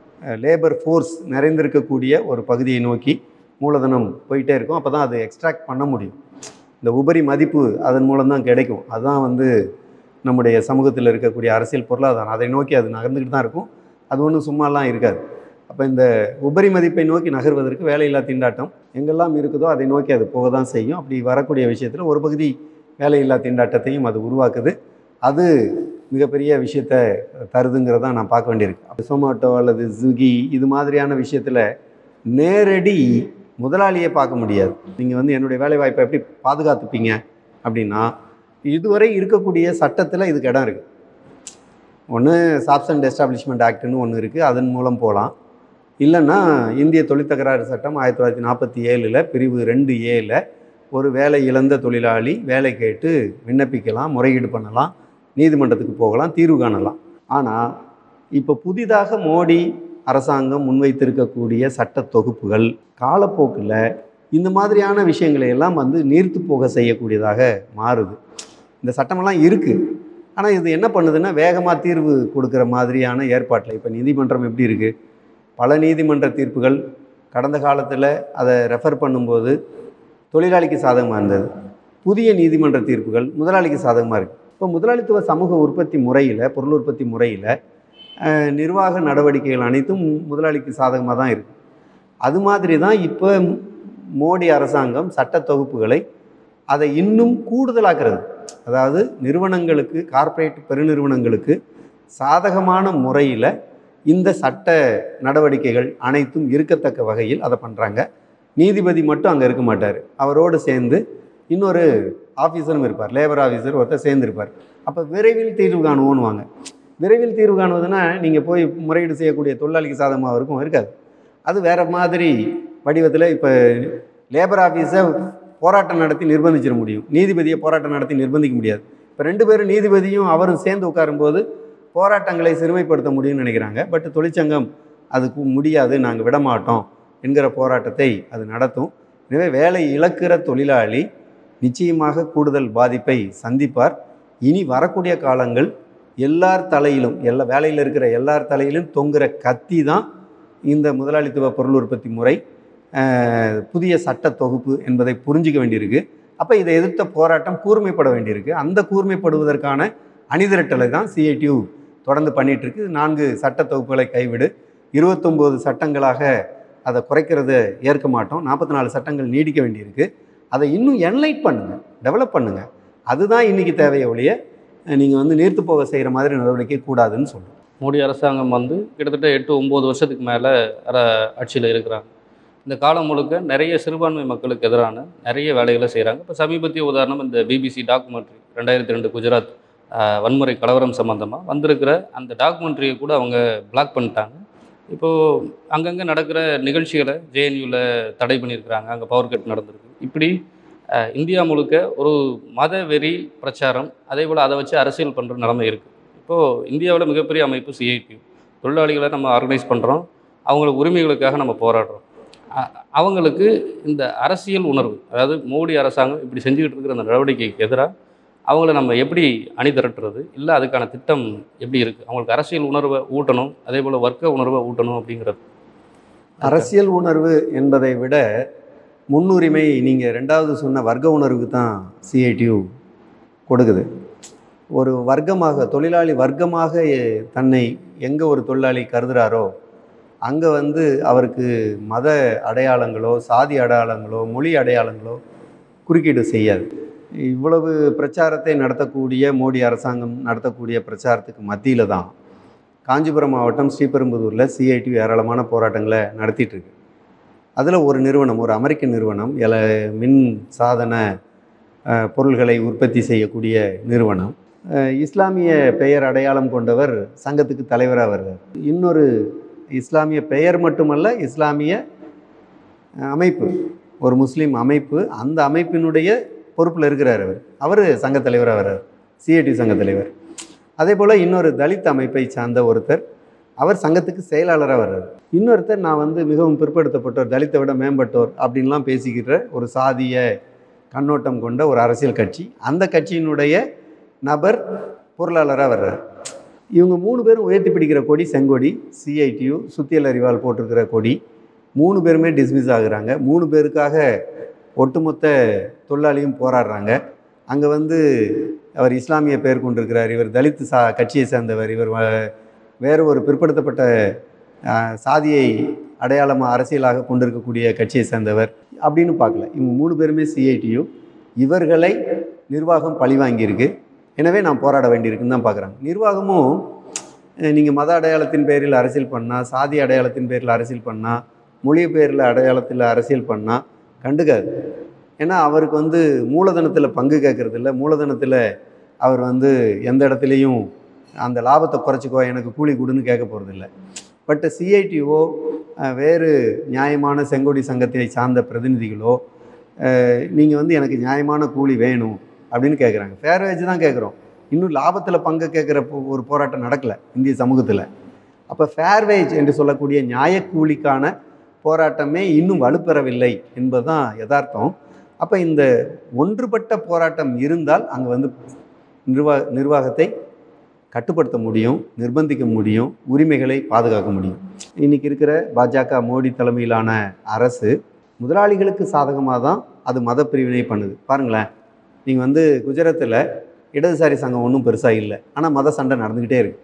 லேபர் ஃபோர்ஸ் நிறைந்திருக்கக்கூடிய ஒரு பகுதியை நோக்கி மூலதனம் போயிட்டே இருக்கும் அப்போ தான் அது எக்ஸ்ட்ராக்ட் பண்ண முடியும் இந்த உபரி மதிப்பு அதன் மூலம் தான் கிடைக்கும் அதுதான் வந்து நம்முடைய சமூகத்தில் இருக்கக்கூடிய அரசியல் பொருளாதாரம் அதை நோக்கி அது நகர்ந்துக்கிட்டு தான் இருக்கும் அது ஒன்றும் சும்மாலாம் இருக்காது அப்போ இந்த உபரி மதிப்பை நோக்கி நகர்வதற்கு வேலையில்லா திண்டாட்டம் எங்கெல்லாம் இருக்குதோ அதை நோக்கி அது போக தான் செய்யும் அப்படி வரக்கூடிய விஷயத்தில் ஒரு பகுதி வேலையில்லா திண்டாட்டத்தையும் அது உருவாக்குது அது மிகப்பெரிய விஷயத்த தருதுங்கிறத நான் பார்க்க வேண்டியிருக்கு அப்போ சொமேட்டோ அல்லது ஸ்விக்கி இது மாதிரியான விஷயத்தில் நேரடி முதலாளியை பார்க்க முடியாது நீங்கள் வந்து என்னுடைய வேலை வாய்ப்பை எப்படி பாதுகாத்துப்பீங்க அப்படின்னா இதுவரை இருக்கக்கூடிய சட்டத்தில் இதுக்கு இடம் இருக்குது ஒன்று சாப்ஸ் அண்ட் எஸ்டாப்ளிஷ்மெண்ட் ஆக்ட்னு ஒன்று இருக்குது அதன் மூலம் போகலாம் இல்லைன்னா இந்திய தொழிற்தகராறு சட்டம் ஆயிரத்தி தொள்ளாயிரத்தி நாற்பத்தி ஏழில் பிரிவு ரெண்டு ஏல ஒரு வேலை இழந்த தொழிலாளி வேலை கேட்டு விண்ணப்பிக்கலாம் முறையீடு பண்ணலாம் நீதிமன்றத்துக்கு போகலாம் தீர்வு காணலாம் ஆனால் இப்போ புதிதாக மோடி அரசாங்கம் முன்வைத்திருக்கக்கூடிய சட்ட தொகுப்புகள் காலப்போக்கில் இந்த மாதிரியான விஷயங்களை எல்லாம் வந்து நீர்த்து போக செய்யக்கூடியதாக மாறுது இந்த சட்டமெல்லாம் இருக்குது ஆனால் இது என்ன பண்ணுதுன்னா வேகமாக தீர்வு கொடுக்குற மாதிரியான ஏற்பாட்டில் இப்போ நீதிமன்றம் எப்படி இருக்குது பல நீதிமன்ற தீர்ப்புகள் கடந்த காலத்தில் அதை ரெஃபர் பண்ணும்போது தொழிலாளிக்கு சாதகமாக இருந்தது புதிய நீதிமன்ற தீர்ப்புகள் முதலாளிக்கு சாதகமாக இருக்குது இப்போ முதலாளித்துவ சமூக உற்பத்தி முறையில் பொருள் உற்பத்தி முறையில் அஹ், நிர்வாக நடவடிக்கைகள் அனைத்தும் முதலாளிக்கு சாதகமாக தான் இருக்குது அது மாதிரி தான் இப்போ மோடி அரசாங்கம் சட்ட தொகுப்புகளை அதை இன்னும் கூடுதலாக்குறது அதாவது நிறுவனங்களுக்கு கார்ப்பரேட் பெருநிறுவனங்களுக்கு சாதகமான முறையில் இந்த சட்ட நடவடிக்கைகள் அனைத்தும் இருக்கத்தக்க வகையில் அதை பண்ணுறாங்க நீதிபதி மட்டும் அங்கே இருக்க மாட்டார் அவரோடு சேர்ந்து இன்னொரு ஆஃபீஸரும் இருப்பார் லேபர் ஆஃபீஸர் ஒருத்தர் சேர்ந்துருப்பார் அப்போ விரைவில் தீர்வு காணுவோன்னுவாங்க விரைவில் தீர்வு காணுவதுன்னா நீங்கள் போய் முறையீடு செய்யக்கூடிய தொழிலாளிக்கு சாதகமாக இருக்கும் இருக்காது அது வேறு மாதிரி வடிவத்தில் இப்போ லேபர் ஆஃபீஸை போராட்டம் நடத்தி நிர்பந்திச்சிட முடியும் நீதிபதியை போராட்டம் நடத்தி நிர்பந்திக்க முடியாது இப்போ ரெண்டு பேரும் நீதிபதியும் அவரும் சேர்ந்து உட்காரும்போது போராட்டங்களை சிறுமைப்படுத்த முடியும்னு நினைக்கிறாங்க பட் தொழிற்சங்கம் அதுக்கு முடியாது நாங்கள் விட மாட்டோம் என்கிற போராட்டத்தை அது நடத்தும் எனவே வேலை இழக்கிற தொழிலாளி நிச்சயமாக கூடுதல் பாதிப்பை சந்திப்பார் இனி வரக்கூடிய காலங்கள் எல்லார் தலையிலும் எல்லா வேலையில் இருக்கிற எல்லார் தலையிலும் தொங்குற கத்தி தான் இந்த முதலாளித்துவ பொருள் உற்பத்தி முறை அஹ், புதிய சட்ட தொகுப்பு என்பதை புரிஞ்சிக்க வேண்டியிருக்கு அப்போ இதை எதிர்த்த போராட்டம் கூர்மைப்பட வேண்டியிருக்கு அந்த கூர்மைப்படுவதற்கான அணிதிரட்டலை தான் சிஐடியு தொடர்ந்து பண்ணிட்டு இருக்கு நான்கு சட்ட தொகுப்புகளை கைவிடு இருபத்தொம்போது சட்டங்களாக அதை குறைக்கிறத ஏற்க மாட்டோம் நாற்பத்தி நாலு சட்டங்கள் நீடிக்க வேண்டியிருக்கு அதை இன்னும் என்லைட் பண்ணுங்க டெவலப் பண்ணுங்க அதுதான் இன்னைக்கு தேவையை ஒழிய நீங்கள் வந்து நீர்த்து போக செய்கிற மாதிரி நடவடிக்கை கூடாதுன்னு சொல்கிறோம் மோடி அரசாங்கம் வந்து கிட்டத்தட்ட எட்டு ஒம்பது வருஷத்துக்கு மேலே ஆட்சியில் இருக்கிறாங்க இந்த காலம் முழுக்க நிறைய சிறுபான்மை மக்களுக்கு எதிரான நிறைய வேலைகளை செய்கிறாங்க இப்போ சமீபத்திய உதாரணம் இந்த பிபிசி டாக்குமெண்ட்ரி ரெண்டாயிரத்தி ரெண்டு குஜராத் ஆஹ், வன்முறை கலவரம் சம்மந்தமாக வந்திருக்கிற அந்த டாக்குமெண்ட்ரியை கூட அவங்க பிளாக் பண்ணிட்டாங்க இப்போது அங்கங்கே நடக்கிற நிகழ்ச்சிகளை ஜேஎன்யூவில் தடை பண்ணியிருக்கிறாங்க அங்கே பவர் கட் நடந்திருக்கு இப்படி ஆஹ், இந்தியா முழுக்க ஒரு மத வெறி பிரச்சாரம் அதே போல் அதை வச்சு அரசியல் பண்ணுற நிலைமை இருக்குது இப்போது இந்தியாவில் மிகப்பெரிய அமைப்பு சிஐடி தொழிலாளிகளை நம்ம ஆர்கனைஸ் பண்ணுறோம் அவங்களுக்கு உரிமைகளுக்காக நம்ம போராடுறோம் அ- அவங்களுக்கு இந்த அரசியல் உணர்வு அதாவது மோடி அரசாங்கம் இப்படி செஞ்சுக்கிட்டு இருக்கிற அந்த நடவடிக்கைக்கு எதிராக அவங்கள நம்ம எப்படி அணி திரட்டுறது இல்லை அதுக்கான திட்டம் எப்படி இருக்குது அவங்களுக்கு அரசியல் உணர்வை ஊட்டணும் அதே போல் வர்க்க உணர்வை ஊட்டணும் அப்படிங்கிறது அரசியல் உணர்வு என்பதை விட முன்னுரிமை நீங்கள் ரெண்டாவது சொன்ன வர்க்க உணர்வுக்கு தான் சிஐடியு கொடுக்குது ஒரு வர்க்கமாக தொழிலாளி வர்க்கமாக எ- தன்னை எங்கே ஒரு தொழிலாளி கருதுகிறாரோ அங்கே வந்து அவருக்கு மத அடையாளங்களோ சாதி அடையாளங்களோ மொழி அடையாளங்களோ குறுக்கீடு செய்யாது இவ்வளவு பிரச்சாரத்தை நடத்தக்கூடிய மோடி அரசாங்கம் நடத்தக்கூடிய பிரச்சாரத்துக்கு மத்தியில் தான் காஞ்சிபுரம் மாவட்டம் ஸ்ரீபெரும்புதூரில் சிஐடி ஏராளமான போராட்டங்களை நடத்திட்டு இருக்கு அதில் ஒரு நிறுவனம் ஒரு அமெரிக்க நிறுவனம் எல மின் சாதன அஹ், பொருள்களை உற்பத்தி செய்யக்கூடிய நிறுவனம் அஹ், இஸ்லாமிய பெயர் அடையாளம் கொண்டவர் சங்கத்துக்கு தலைவராக வருவார் இன்னொரு இஸ்லாமிய பெயர் மட்டுமல்ல இஸ்லாமிய அஹ், அமைப்பு ஒரு முஸ்லீம் அமைப்பு அந்த அமைப்பினுடைய பொறுப்பில் இருக்கிறார் அவர் அவர் சங்க தலைவராக வர்றார் சிஐடி சங்க தலைவர் அதே போல் இன்னொரு தலித் அமைப்பை சார்ந்த ஒருத்தர் அவர் சங்கத்துக்கு செயலாளராக வர்றார் இன்னொருத்தர் நான் வந்து மிகவும் பிற்படுத்தப்பட்டோர் தலித்தை விட மேம்பட்டோர் அப்படின்லாம் பேசிக்கிற ஒரு சாதிய கண்ணோட்டம் கொண்ட ஒரு அரசியல் கட்சி அந்த கட்சியினுடைய நபர் பொருளாளராக வர்றார் இவங்க மூணு பேரும் உயர்த்தி பிடிக்கிற கொடி செங்கொடி சிஐடியு சுத்தியல் அறிவால் போட்டிருக்கிற கொடி மூணு பேருமே டிஸ்மிஸ் ஆகுறாங்க மூணு பேருக்காக ஒட்டுமொத்த தொழிலாளியும் போராடுறாங்க அங்கே வந்து அவர் இஸ்லாமிய பெயர் கொண்டிருக்கிறார் இவர் தலித் சா கட்சியை சேர்ந்தவர் இவர் வ- வேறு ஒரு பிற்படுத்தப்பட்ட ஆஹ், சாதியை அடையாளமாக அரசியலாக கொண்டிருக்கக்கூடிய கட்சியை சேர்ந்தவர் அப்படின்னு பார்க்கல இவங்க மூணு பேருமே சிஐடியு இவர்களை நிர்வாகம் பழிவாங்கியிருக்கு எனவே நான் போராட வேண்டியிருக்குன்னு தான் பார்க்குறாங்க நிர்வாகமும் நீங்கள் மத அடையாளத்தின் பேரில் அரசியல் பண்ணால் சாதி அடையாளத்தின் பேரில் அரசியல் பண்ணால் மொழி பேரில் அடையாளத்தில் அரசியல் பண்ணால் கண்டுக்காது ஏன்னா அவருக்கு வந்து மூலதனத்தில் பங்கு கேட்கறது இல்ல மூலதனத்தில் அவர் வந்து எந்த இடத்துலையும் அந்த லாபத்தை குறைச்சிக்கோ எனக்கு கூலி கொடுன்னு கேட்க போகிறதில்ல பட் சிஐடிஓ வேறு நியாயமான செங்கோடி சங்கத்தை சார்ந்த பிரதிநிதிகளோ நீங்கள் வந்து எனக்கு நியாயமான கூலி வேணும் அப்படின்னு கேட்குறாங்க ஃபேர் வேஜ் தான் கேட்குறோம் இன்னும் லாபத்தில் பங்கு கேட்குற போ- ஒரு போராட்டம் நடக்கலை இந்திய சமூகத்தில் அப்போ ஃபேர் வேஜ் என்று சொல்லக்கூடிய நியாயக்கூலிக்கான போராட்டமே இன்னும் வலுப்பெறவில்லை என்பதுதான் யதார்த்தம் அப்போ இந்த ஒன்றுபட்ட போராட்டம் இருந்தால் அங்கே வந்து நிர்வா நிர்வாகத்தை கட்டுப்படுத்த முடியும் நிர்பந்திக்க முடியும் உரிமைகளை பாதுகாக்க முடியும் இன்னைக்கு இருக்கிற பாஜக மோடி தலைமையிலான அரசு முதலாளிகளுக்கு சாதகமாக தான் அது மத பிரிவினை பண்ணுது பாருங்களேன் நீங்கள் வந்து குஜராத்தில் இடதுசாரி சங்கம் ஒன்றும் பெருசாக இல்லை ஆனால் மத சண்டை நடந்துக்கிட்டே இருக்கு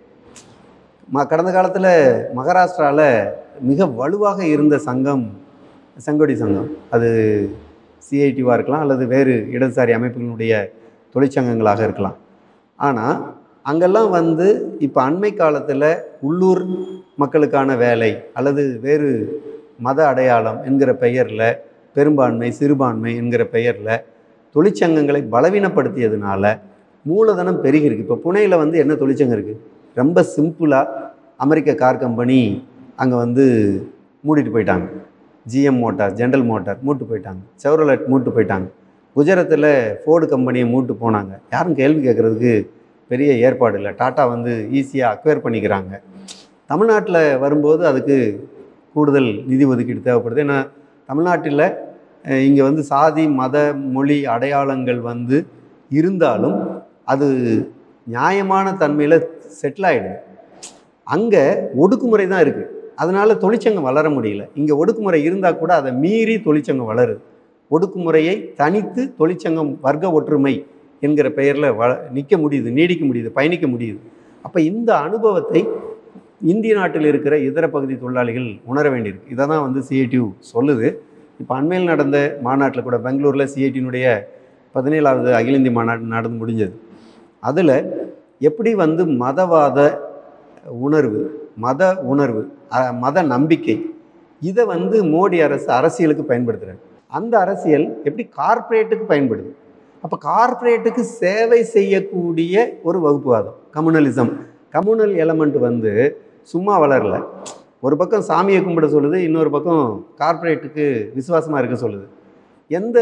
ம கடந்த காலத்தில் மகாராஷ்டிராவில் மிக வலுவாக இருந்த சங்கம் செங்கோடி சங்கம் அது சிஐடிவாக இருக்கலாம் அல்லது வேறு இடதுசாரி அமைப்புகளுடைய தொழிற்சங்கங்களாக இருக்கலாம் ஆனால் அங்கெல்லாம் வந்து இப்போ அண்மை காலத்தில் உள்ளூர் மக்களுக்கான வேலை அல்லது வேறு மத அடையாளம் என்கிற பெயரில் பெரும்பான்மை சிறுபான்மை என்கிற பெயரில் தொழிற்சங்கங்களை பலவீனப்படுத்தியதுனால மூலதனம் பெருகிருக்கு இப்போ புனேயில் வந்து என்ன தொழிற்சங்கம் இருக்குது ரொம்ப சிம்பிளாக அமெரிக்க கார் கம்பெனி அங்கே வந்து மூடிட்டு போயிட்டாங்க ஜிஎம் மோட்டார் ஜென்ரல் மோட்டார் மூட்டு போயிட்டாங்க செவரலட் மூட்டு போயிட்டாங்க குஜராத்தில் ஃபோர்டு கம்பெனியை மூட்டு போனாங்க யாரும் கேள்வி கேட்குறதுக்கு பெரிய ஏற்பாடு இல்லை டாட்டா வந்து ஈஸியாக அக்வயர் பண்ணிக்கிறாங்க தமிழ்நாட்டில் வரும்போது அதுக்கு கூடுதல் நிதி ஒதுக்கீடு தேவைப்படுது ஏன்னா தமிழ்நாட்டில் இங்கே வந்து சாதி மத மொழி அடையாளங்கள் வந்து இருந்தாலும் அது நியாயமான தன்மையில் செட்டில் ஆகிடுது அங்கே ஒடுக்குமுறை தான் இருக்குது அதனால் தொழிற்சங்கம் வளர முடியல இங்கே ஒடுக்குமுறை இருந்தால் கூட அதை மீறி தொழிற்சங்கம் வளருது ஒடுக்குமுறையை தனித்து தொழிற்சங்கம் வர்க்க ஒற்றுமை என்கிற பெயரில் வ நிற்க முடியுது நீடிக்க முடியுது பயணிக்க முடியுது அப்போ இந்த அனுபவத்தை இந்திய நாட்டில் இருக்கிற இதர பகுதி தொழிலாளிகள் உணர வேண்டியிருக்கு இதை தான் வந்து சிஐடியு சொல்லுது இப்போ அண்மையில் நடந்த மாநாட்டில் கூட பெங்களூரில் சிஐடியினுடைய பதினேழாவது அகில இந்திய மாநாடு நடந்து முடிஞ்சது அதில் எப்படி வந்து மதவாத உணர்வு மத உணர்வு அ- மத நம்பிக்கை இதை வந்து மோடி அரசு அரசியலுக்கு பயன்படுத்துகிறாங்க அந்த அரசியல் எப்படி கார்ப்பரேட்டுக்கு பயன்படுது அப்போ கார்ப்பரேட்டுக்கு சேவை செய்யக்கூடிய ஒரு வகுப்புவாதம் கம்யூனலிசம் கம்யூனல் எலமெண்ட் வந்து சும்மா வளரல ஒரு பக்கம் சாமியை கும்பிட சொல்லுது இன்னொரு பக்கம் கார்ப்பரேட்டுக்கு விசுவாசமாக இருக்க சொல்லுது எந்த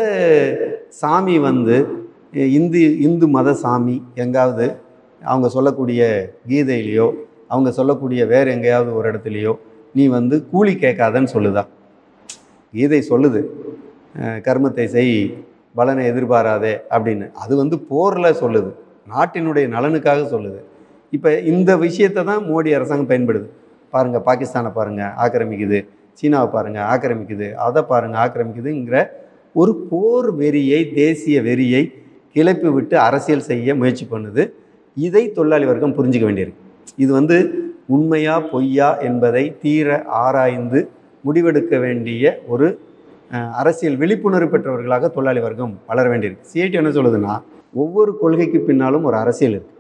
சாமி வந்து அஹ், இந்து இந்து மத சாமி எங்காவது அவங்க சொல்லக்கூடிய கீதையிலையோ அவங்க சொல்லக்கூடிய வேறு எங்கேயாவது ஒரு இடத்துலையோ நீ வந்து கூலி கேட்காதன்னு சொல்லுதா கீதை சொல்லுது அஹ், கர்மத்தை செய் பலனை எதிர்பாராதே அப்படின்னு அது வந்து போரில் சொல்லுது நாட்டினுடைய நலனுக்காக சொல்லுது இப்போ இந்த விஷயத்தை தான் மோடி அரசாங்கம் பயன்படுது பாருங்கள் பாகிஸ்தானை பாருங்கள் ஆக்கிரமிக்குது சீனாவை பாருங்கள் ஆக்கிரமிக்குது அதை பாருங்கள் ஆக்கிரமிக்குதுங்கிற ஒரு போர் வெறியை தேசிய வெறியை கிளப்பி விட்டு அரசியல் செய்ய முயற்சி பண்ணுது இதை தொழிலாளி வர்க்கம் புரிஞ்சுக்க வேண்டியிருக்கு இது வந்து உண்மையா பொய்யா என்பதை தீர ஆராய்ந்து முடிவெடுக்க வேண்டிய ஒரு அஹ், அரசியல் விழிப்புணர்வு பெற்றவர்களாக தொழிலாளி வர்க்கம் வளர வேண்டியிருக்கு சிஐடி என்ன சொல்லுதுன்னா ஒவ்வொரு கொள்கைக்கு பின்னாலும் ஒரு அரசியல் இருக்குது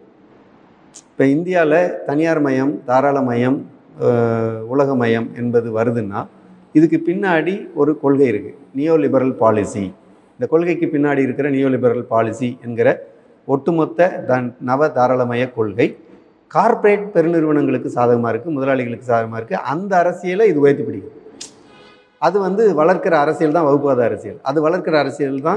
இப்போ இந்தியாவில் தனியார் மயம் தாராள மயம் அஹ், உலக மயம் என்பது வருதுன்னா இதுக்கு பின்னாடி ஒரு கொள்கை இருக்குது நியோ லிபரல் பாலிசி இந்த கொள்கைக்கு பின்னாடி இருக்கிற நியோ லிபரல் பாலிசி என்கிற ஒட்டுமொத்த தன் நவ தாராளமய கொள்கை கார்ப்பரேட் பெருநிறுவனங்களுக்கு சாதகமாக இருக்குது முதலாளிகளுக்கு சாதகமாக இருக்குது அந்த அரசியலை இது உயர்த்தி பிடிக்கும் அது வந்து வளர்க்கிற அரசியல் தான் வகுப்புவாத அரசியல் அது வளர்க்கிற அரசியல் தான்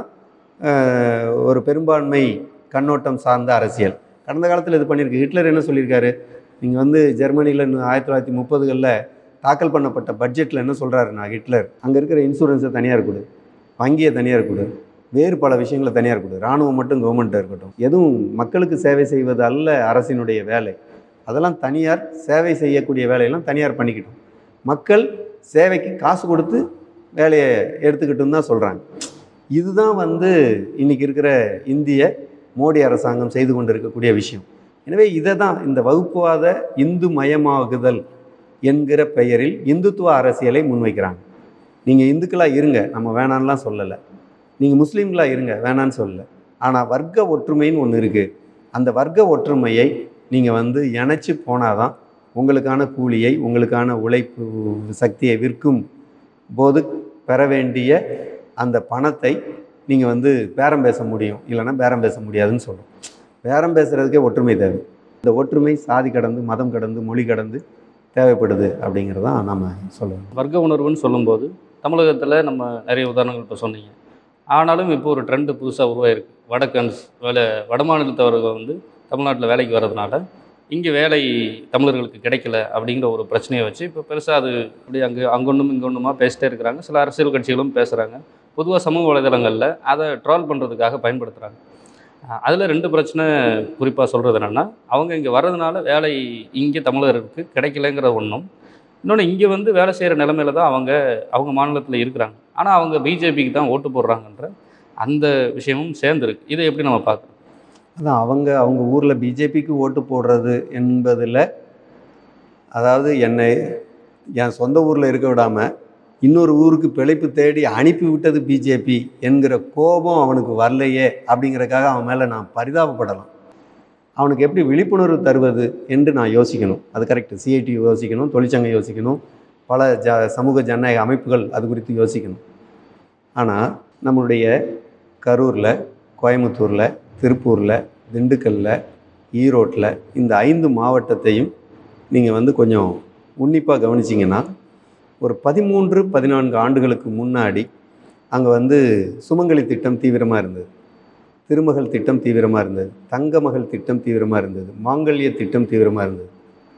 அஹ், ஒரு பெரும்பான்மை கண்ணோட்டம் சார்ந்த அரசியல் கடந்த காலத்தில் இது பண்ணியிருக்கு ஹிட்லர் என்ன சொல்லியிருக்காரு நீங்கள் வந்து ஜெர்மனியில் ஆயிரத்தி தொள்ளாயிரத்தி முப்பதுகளில் தாக்கல் பண்ணப்பட்ட பட்ஜெட்டில் என்ன சொல்கிறாருன்னா ஹிட்லர் அங்கே இருக்கிற இன்சூரன்ஸை தனியார் கொடு வங்கியை தனியார் கொடு வேறு பல விஷயங்களை தனியார் கொடு இராணுவம் மட்டும் கவர்மெண்ட்டாக இருக்கட்டும் எதுவும் மக்களுக்கு சேவை செய்வது அல்ல அரசினுடைய வேலை அதெல்லாம் தனியார் சேவை செய்யக்கூடிய வேலையெல்லாம் தனியார் பண்ணிக்கிட்டோம் மக்கள் சேவைக்கு காசு கொடுத்து வேலையை எடுத்துக்கிட்டுன்னு தான் சொல்கிறாங்க இதுதான் வந்து இன்னைக்கு இருக்கிற இந்திய மோடி அரசாங்கம் செய்து கொண்டிருக்கக்கூடிய விஷயம் எனவே இதை தான் இந்த வகுப்புவாத இந்து மயமாகுதல் என்கிற பெயரில் இந்துத்துவ அரசியலை முன்வைக்கிறாங்க நீங்கள் இந்துக்களாக இருங்க நம்ம வேணான்லாம் சொல்லலை நீங்கள் முஸ்லீம்களாக இருங்க வேணான்னு சொல்லலை ஆனால் வர்க்க ஒற்றுமைன்னு ஒன்று இருக்குது அந்த வர்க்க ஒற்றுமையை நீங்கள் வந்து இணைச்சி போனால் தான் உங்களுக்கான கூலியை உங்களுக்கான உழைப்பு சக்தியை விற்கும் போது பெற வேண்டிய அந்த பணத்தை நீங்கள் வந்து பேரம் பேச முடியும் இல்லைன்னா பேரம் பேச முடியாதுன்னு சொல்கிறோம் பேரம் பேசுகிறதுக்கே ஒற்றுமை தேவை இந்த ஒற்றுமை சாதி கடந்து மதம் கடந்து மொழி கடந்து தேவைப்படுது அப்படிங்கிறதான் நம்ம சொல்லணும் வர்க்க உணர்வுன்னு சொல்லும்போது தமிழகத்தில் நம்ம நிறைய உதாரணங்கள் இப்போ சொன்னீங்க ஆனாலும் இப்போ ஒரு ட்ரெண்டு புதுசாக உருவாயிருக்கு வடக்கன்ஸ் வேலை வடமாநிலத்தவர்கள் வந்து தமிழ்நாட்டில் வேலைக்கு வர்றதுனால இங்கே வேலை தமிழர்களுக்கு கிடைக்கல அப்படிங்கிற ஒரு பிரச்சனையை வச்சு இப்போ பெருசாக அது அப்படி அங்கே அங்கொன்றும் இங்கொன்றுமா பேசிட்டே இருக்கிறாங்க சில அரசியல் கட்சிகளும் பேசுகிறாங்க பொதுவாக சமூக வலைதளங்களில் அதை ட்ரால் பண்ணுறதுக்காக பயன்படுத்துகிறாங்க அதில் ரெண்டு பிரச்சனை குறிப்பாக சொல்கிறது என்னென்னா அவங்க இங்கே வர்றதுனால வேலை இங்கே தமிழருக்கு கிடைக்கலங்கிற ஒன்றும் இன்னொன்று இங்கே வந்து வேலை செய்கிற நிலமையில தான் அவங்க அவங்க மாநிலத்தில் இருக்கிறாங்க ஆனால் அவங்க பிஜேபிக்கு தான் ஓட்டு போடுறாங்கன்ற அந்த விஷயமும் சேர்ந்துருக்கு இதை எப்படி நம்ம பார்க்குறோம் அதான் அவங்க அவங்க ஊரில் பிஜேபிக்கு ஓட்டு போடுறது என்பதில் அதாவது என்னை என் சொந்த ஊரில் இருக்க விடாமல் இன்னொரு ஊருக்கு பிழைப்பு தேடி அனுப்பி விட்டது பிஜேபி என்கிற கோபம் அவனுக்கு வரலையே அப்படிங்கிறதுக்காக அவன் மேலே நான் பரிதாபப்படலாம் அவனுக்கு எப்படி விழிப்புணர்வு தருவது என்று நான் யோசிக்கணும் அது கரெக்ட் சிஐடி யோசிக்கணும் தொழிற்சங்கம் யோசிக்கணும் பல ஜ சமூக ஜனநாயக அமைப்புகள் அது குறித்து யோசிக்கணும் ஆனால் நம்மளுடைய கரூரில் கோயம்புத்தூரில் திருப்பூரில் திண்டுக்கல்லில் ஈரோட்டில் இந்த ஐந்து மாவட்டத்தையும் நீங்கள் வந்து கொஞ்சம் உன்னிப்பாக கவனிச்சிங்கன்னா ஒரு பதிமூன்று பதினான்கு ஆண்டுகளுக்கு முன்னாடி அங்கே வந்து சுமங்கலி திட்டம் தீவிரமாக இருந்தது திருமகள் திட்டம் தீவிரமாக இருந்தது தங்கமகள் திட்டம் தீவிரமாக இருந்தது மாங்கல்ய திட்டம் தீவிரமாக இருந்தது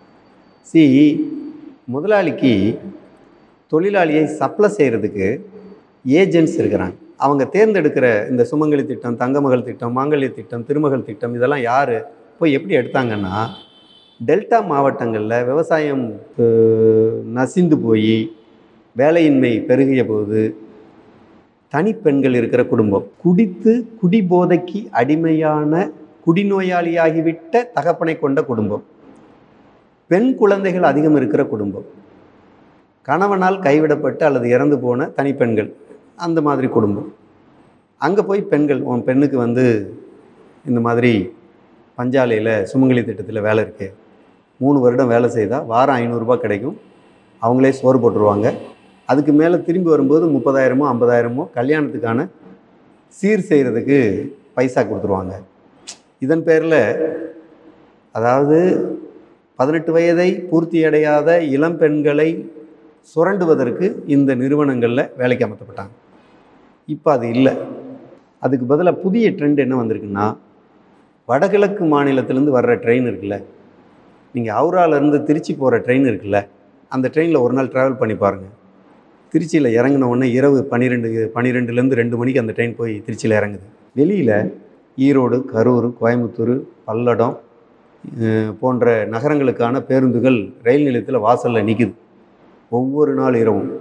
சி முதலாளிக்கு தொழிலாளியை சப்ளை செய்கிறதுக்கு ஏஜென்ட்ஸ் இருக்கிறாங்க அவங்க தேர்ந்தெடுக்கிற இந்த சுமங்கலி திட்டம் தங்கமகள் திட்டம் மாங்கல்ய திட்டம் திருமகள் திட்டம் இதெல்லாம் யார் போய் எப்படி எடுத்தாங்கன்னா டெல்டா மாவட்டங்களில் விவசாயம் அஹ், நசிந்து போய் வேலையின்மை பெருகிய போது தனிப்பெண்கள் இருக்கிற குடும்பம் குடித்து குடிபோதைக்கு அடிமையான குடிநோயாளியாகிவிட்ட தகப்பனை கொண்ட குடும்பம் பெண் குழந்தைகள் அதிகம் இருக்கிற குடும்பம் கணவனால் கைவிடப்பட்டு அல்லது இறந்து போன தனிப்பெண்கள் அந்த மாதிரி குடும்பம் அங்கே போய் பெண்கள் உன் பெண்ணுக்கு வந்து இந்த மாதிரி பஞ்சாலையில் சுமங்கலி திட்டத்தில் வேலை இருக்குது மூணு வருடம் வேலை செய்தால் வாரம் ஐநூறுரூபா கிடைக்கும் அவங்களே சோறு போட்டுருவாங்க அதுக்கு மேலே திரும்பி வரும்போது முப்பதாயிரமோ ஐம்பதாயிரமோ கல்யாணத்துக்கான சீர் செய்கிறதுக்கு பைசா கொடுத்துருவாங்க இதன் பேரில் அதாவது பதினெட்டு வயதை பூர்த்தி அடையாத இளம் பெண்களை சுரண்டுவதற்கு இந்த நிறுவனங்களில் வேலைக்கு அமர்த்தப்பட்டாங்க இப்போ அது இல்லை அதுக்கு பதிலாக புதிய ட்ரெண்ட் என்ன வந்திருக்குன்னா வடகிழக்கு மாநிலத்திலேருந்து வர்ற ட்ரெயின் இருக்குல்ல நீங்கள் ஹவுராலேருந்து திருச்சி போகிற ட்ரெயின் இருக்குல்ல அந்த ட்ரெயினில் ஒரு நாள் ட்ராவல் பண்ணி பாருங்கள் திருச்சியில் இறங்கின உடனே இரவு பன்னிரெண்டு பன்னிரெண்டுலேருந்து ரெண்டு மணிக்கு அந்த ட்ரெயின் போய் திருச்சியில் இறங்குது வெளியில் ஈரோடு கரூர் கோயம்புத்தூர் பல்லடம் அஹ், போன்ற நகரங்களுக்கான பேருந்துகள் ரயில் நிலையத்தில் வாசலில் நிற்குது ஒவ்வொரு நாள் இரவும்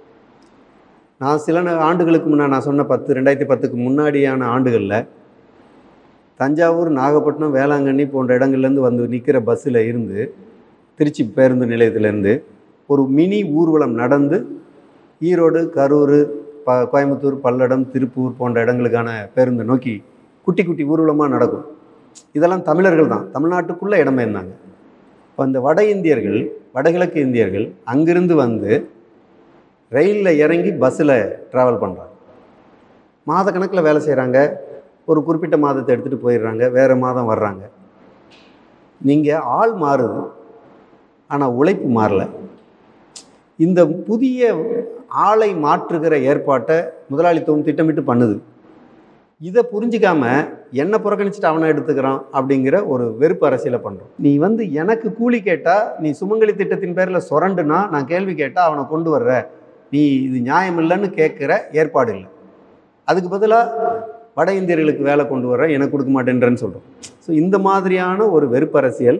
நான் சில நா- ஆண்டுகளுக்கு முன்னாடி நான் சொன்ன பத்து ரெண்டாயிரத்தி பத்துக்கு முன்னாடியான ஆண்டுகளில் தஞ்சாவூர் நாகப்பட்டினம் வேளாங்கண்ணி போன்ற இடங்கள்லேருந்து வந்து நிற்கிற பஸ்ஸில் இருந்து திருச்சி பேருந்து நிலையத்திலேருந்து ஒரு மினி ஊர்வலம் நடந்து ஈரோடு கரூர் ப கோயம்புத்தூர் பல்லடம் திருப்பூர் போன்ற இடங்களுக்கான பேருந்தை நோக்கி குட்டி குட்டி ஊர்வலமாக நடக்கும் இதெல்லாம் தமிழர்கள் தான் தமிழ்நாட்டுக்குள்ளே இடம்பெயர்ந்தாங்க இப்போ அந்த வட இந்தியர்கள் வடகிழக்கு இந்தியர்கள் அங்கிருந்து வந்து ரயிலில் இறங்கி பஸ்ஸில் ட்ராவல் பண்ணுறாங்க மாதக்கணக்கில் வேலை செய்கிறாங்க ஒரு குறிப்பிட்ட மாதத்தை எடுத்துகிட்டு போயிடுறாங்க வேறு மாதம் வர்றாங்க நீங்கள் ஆள் மாறுது ஆனால் உழைப்பு மாறல இந்த புதிய ஆளை மாற்றுகிற ஏற்பாட்டை முதலாளித்துவம் திட்டமிட்டு பண்ணுது இதை புரிஞ்சிக்காம என்னை புறக்கணிச்சுட்டு அவனை எடுத்துக்கிறான் அப்படிங்கிற ஒரு வெறுப்பு அரசியலை பண்ணுறோம் நீ வந்து எனக்கு கூலி கேட்டால் நீ சுமங்கலி திட்டத்தின் பேரில் சுரண்டுனா நான் கேள்வி கேட்டால் அவனை கொண்டு வர்ற நீ இது நியாயம் இல்லைன்னு கேட்குற ஏற்பாடு இல்லை அதுக்கு பதிலாக வட இந்தியர்களுக்கு வேலை கொண்டு வர எனக்கு கொடுக்க மாட்டேன்றேன்னு சொல்கிறோம் ஸோ இந்த மாதிரியான ஒரு வெறுப்பு அரசியல்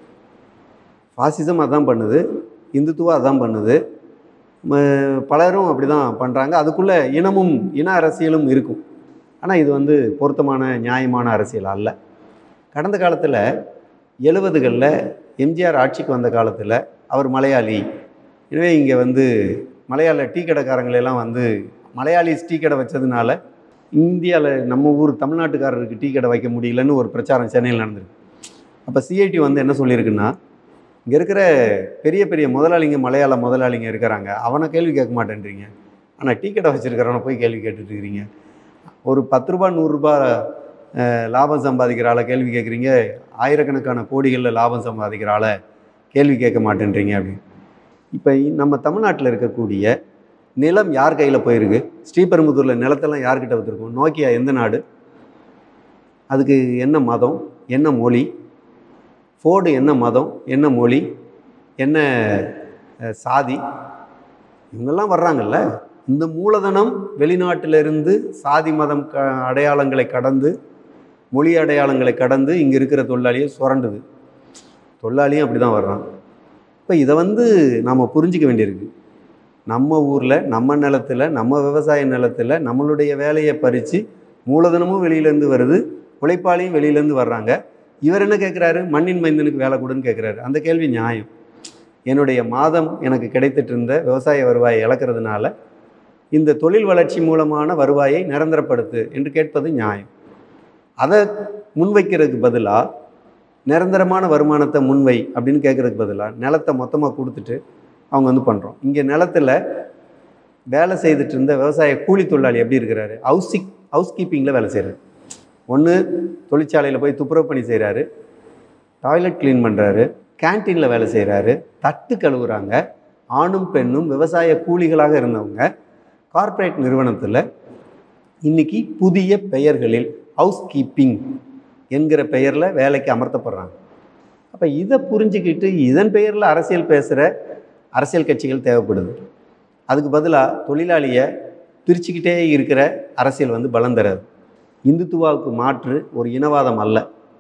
ஃபாசிசம் அதான் பண்ணுது இந்துத்துவம் அதான் பண்ணுது ம- பலரும் அப்படி தான் பண்ணுறாங்க அதுக்குள்ளே இனமும் இன அரசியலும் இருக்கும் ஆனால் இது வந்து பொருத்தமான நியாயமான அரசியல் அல்ல கடந்த காலத்தில் எழுபதுகளில் எம்ஜிஆர் ஆட்சிக்கு வந்த காலத்தில் அவர் மலையாளி எனவே இங்கே வந்து மலையாள டீ கடைக்காரங்களெல்லாம் வந்து மலையாளிஸ் டீ கடை வச்சதுனால இந்தியாவில் நம்ம ஊர் தமிழ்நாட்டுக்காரருக்கு டீ கடை வைக்க முடியலன்னு ஒரு பிரச்சாரம் சென்னையில் நடந்திருக்கு அப்போ சிஐடி வந்து என்ன சொல்லியிருக்குன்னா இங்கே இருக்கிற பெரிய பெரிய முதலாளிங்க மலையாள முதலாளிங்க இருக்கிறாங்க அவனை கேள்வி கேட்க மாட்டேன்றீங்க ஆனால் டீ கடை வச்சுருக்கிறவனை போய் கேள்வி கேட்டுட்டு இருக்கிறீங்க ஒரு பத்து ரூபா நூறுரூபா அஹ், லாபம் சம்பாதிக்கிற ஆளை கேள்வி கேட்குறீங்க ஆயிரக்கணக்கான கோடிகளில் லாபம் சம்பாதிக்கிற ஆளை கேள்வி கேட்க மாட்டேன்றீங்க அப்படின்னு இப்போ நம்ம தமிழ்நாட்டில் இருக்கக்கூடிய நிலம் யார் கையில் போயிருக்கு ஸ்ரீபெரும்புதூரில் நிலத்தெல்லாம் யார்கிட்ட வச்சுருக்கோம் நோக்கியா எந்த நாடு அதுக்கு என்ன மதம் என்ன மொழி ஃபோர்டு என்ன மதம் என்ன மொழி என்ன அஹ், சாதி இவங்கெல்லாம் வர்றாங்கல்ல இந்த மூலதனம் வெளிநாட்டிலிருந்து சாதி மதம் க அடையாளங்களை கடந்து மொழி அடையாளங்களை கடந்து இங்கே இருக்கிற தொழிலாளியை சுரண்டுது தொழிலாளியும் அப்படி தான் வர்றான் இப்போ இதை வந்து நாம் புரிஞ்சிக்க வேண்டியிருக்கு நம்ம ஊரில் நம்ம நிலத்தில் நம்ம விவசாய நிலத்தில் நம்மளுடைய வேலையை பறித்து மூலதனமும் வெளியிலேருந்து வருது உழைப்பாளியும் வெளியிலேருந்து வர்றாங்க இவர் என்ன கேட்குறாரு மண்ணின் மைந்தனுக்கு வேலை கொடுன்னு கேட்குறாரு அந்த கேள்வி நியாயம் என்னுடைய மாதம் எனக்கு கிடைத்துட்டு இருந்த விவசாய வருவாயை இழக்கிறதுனால இந்த தொழில் வளர்ச்சி மூலமான வருவாயை நிரந்தரப்படுத்து என்று கேட்பது நியாயம் அதை முன்வைக்கிறதுக்கு பதிலாக நிரந்தரமான வருமானத்தை முன்வை அப்படின்னு கேட்குறதுக்கு பதிலாக நிலத்தை மொத்தமாக கொடுத்துட்டு அவங்க வந்து பண்ணுறோம் இங்கே நிலத்தில் வேலை செய்துட்டு இருந்த விவசாய கூலி தொழிலாளி எப்படி இருக்கிறாரு ஹவுசிக் ஹவுஸ் கீப்பிங்கில் வேலை செய்கிறாரு ஒன்று தொழிற்சாலையில் போய் துப்புரவு பணி செய்கிறாரு டாய்லெட் க்ளீன் பண்ணுறாரு கேன்டீனில் வேலை செய்கிறாரு தட்டு கழுவுறாங்க ஆணும் பெண்ணும் விவசாய கூலிகளாக இருந்தவங்க கார்ப்பரேட் நிறுவனத்தில் இன்னைக்கு புதிய பெயர்களில் ஹவுஸ் கீப்பிங் என்கிற பெயரில் வேலைக்கு அமர்த்தப்படுறாங்க அப்போ இதை புரிஞ்சுக்கிட்டு இதன் பெயரில் அரசியல் பேசுகிற அரசியல் கட்சிகள் தேவைப்படுது அதுக்கு பதிலாக தொழிலாளியை பிரிச்சுக்கிட்டே இருக்கிற அரசியல் வந்து பலம் தராது இந்துத்துவாவுக்கு மாற்று ஒரு இனவாதம் அல்ல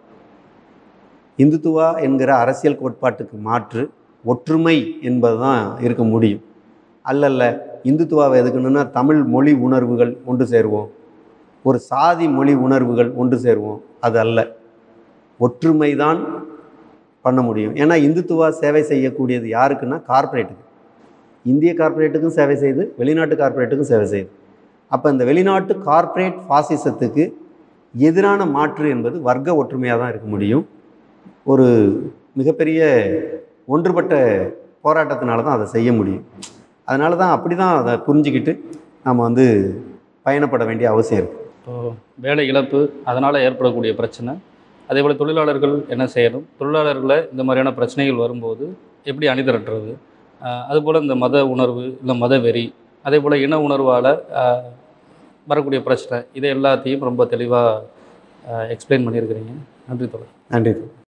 இந்துத்துவா என்கிற அரசியல் கோட்பாட்டுக்கு மாற்று ஒற்றுமை என்பது தான் இருக்க முடியும் அல்லல்ல இந்துத்துவாவை எதுக்கணும்னா தமிழ் மொழி உணர்வுகள் ஒன்று சேருவோம் ஒரு சாதி மொழி உணர்வுகள் ஒன்று சேருவோம் அது அல்ல ஒற்றுமை தான் பண்ண முடியும் ஏன்னா இந்துத்துவா சேவை செய்யக்கூடியது யாருக்குன்னா கார்ப்பரேட்டுக்கு இந்திய கார்ப்பரேட்டுக்கும் சேவை செய்யுது வெளிநாட்டு கார்ப்பரேட்டுக்கும் சேவை செய்யுது அப்போ இந்த வெளிநாட்டு கார்ப்பரேட் ஃபாசிசத்துக்கு எதிரான மாற்று என்பது வர்க்க ஒற்றுமையாக தான் இருக்க முடியும் ஒரு மிகப்பெரிய ஒன்றுபட்ட போராட்டத்தினால தான் அதை செய்ய முடியும் அதனால தான் அப்படி தான் அதை புரிஞ்சுக்கிட்டு நம்ம வந்து பயணப்பட வேண்டிய அவசியம் இருக்குது இப்போ வேலை இழப்பு அதனால் ஏற்படக்கூடிய பிரச்சனை அதே போல் தொழிலாளர்கள் என்ன செய்யணும் தொழிலாளர்களை இந்த மாதிரியான பிரச்சனைகள் வரும்போது எப்படி அணிதிரட்டுறது ஆஹ் அதுபோல் இந்த மத உணர்வு இல்லை மத வெறி அதே போல் இன உணர்வால் வரக்கூடிய பிரச்சனை இதை எல்லாத்தையும் ரொம்ப தெளிவாக எக்ஸ்பிளைன் பண்ணியிருக்கிறீங்க நன்றி தொடர் நன்றி